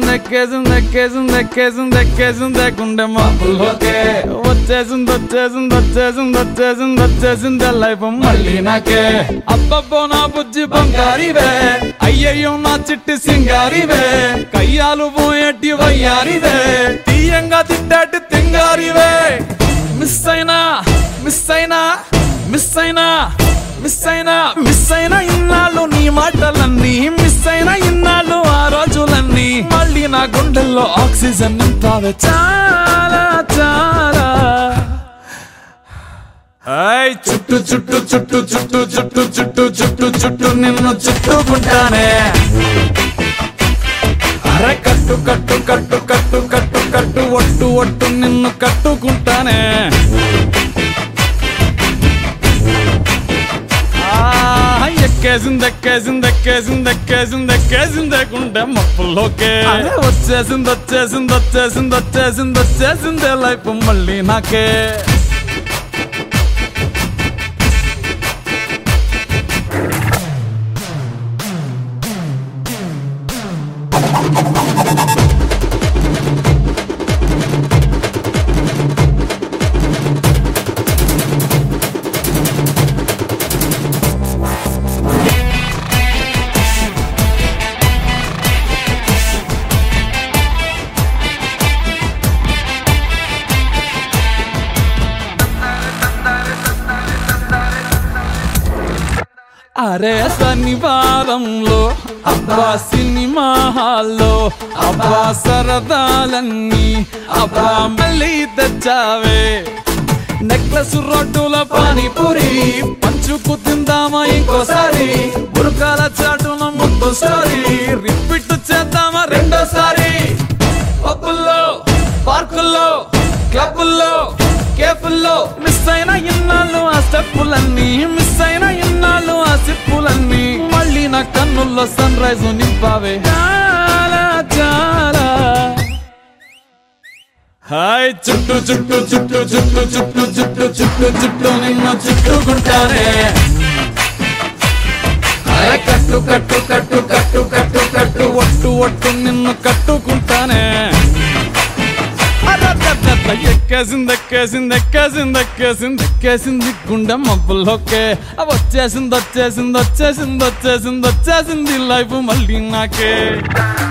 ఎక్కేసింది ఎక్కేసింది ఎక్కేసింది ఎక్కేసింది ఎక్కేసింది గుండె మాపుల్లోకే వచ్చేసింది వచ్చేసింది వచ్చేసింది వచ్చేసింది వచ్చేసింది లైఫ్ మళ్ళీ నాకే అబ్బబ్బో నా బుజ్జి బంగారివే అయ్యయ్యో నా చిట్టి సింగారివే కయ్యాలు పోయేటి వయ్యారివే తీయంగా తిట్టాటి తింగారివే మిస్ అయినా మిస్ అయినా మిస్ అయినా మిస్ అయినా మిస్ అయినా ఇన్నాళ్ళు నీ మాటలన్నీ మిస్ అయినా ఇన్నాళ్ళు ఆ రోజులన్నీ మళ్ళీ నా గుండెల్లో ఆక్సిజన్ నింపావే చాలా చాలా ఐ చుట్టు చుట్టు చుట్టు చుట్టు చుట్టు చుట్టు చుట్టు చుట్టు నిన్ను చుట్టుకుంటానే అరే కట్టు కట్టు కట్టు కట్టు కట్టు కట్టు ఒట్టు ఒట్టు నిన్ను కట్టుకుంటానే ఆ, ఎక్కేసింది ఎక్కేసింది ఎక్కేసింది ఎక్కేసింది ఎక్కేసింది గుండె మప్పుల్లోకే అరే వచ్చేసింది వచ్చేసింది వచ్చేసింది వచ్చేసింది వచ్చేసింది లైఫ్ మళ్ళీ నాకే అరే శనివారంలో అబ్బా సినిమా హాల్లో అబ్బా సరదాలన్నీ అబ్బా మళ్ళీ తెచ్చావే నెక్లెస్ రోడ్డుల పానీపూరి పంచుకు తిందామా ఇంకోసారి బురకాల చాటున ముద్దు స్టోరీ రిపీట్ చేద్దామా రెండోసారి పబ్బుల్లో పార్కుల్లో క్లబ్బుల్లో కేఫుల్లో మిస్ అయిన ఇన్నాళ్ళు ఆ స్టెప్పులన్నీ మిస్ అయిన ఇన్నాళ్ళు ఆ సిప్పులన్నీ మళ్ళీ నా కన్నుల్లో సన్ రైజ్ నింపావే చాలా చాలా హాయ్ చుట్టు చుట్టు చుట్టు చుట్టు చుట్టు చుట్టు చుట్టు చుట్టు నిన్ను చుట్టుకుంటానే అరే కట్టు కట్టు కట్టు కట్టు కట్టు కట్టు ఒట్టు ఒట్టు నిన్ను కట్టుకుంటానే అరరరరర, ఎక్కేసింది ఎక్కేసింది ఎక్కేసింది ఎక్కేసింది ఎక్కేసింది గుండె మబ్బుల్లోకే అవి వచ్చేసింది వచ్చేసింది వచ్చేసింది వచ్చేసింది వచ్చేసింది లైఫ్ మళ్ళీ నాకే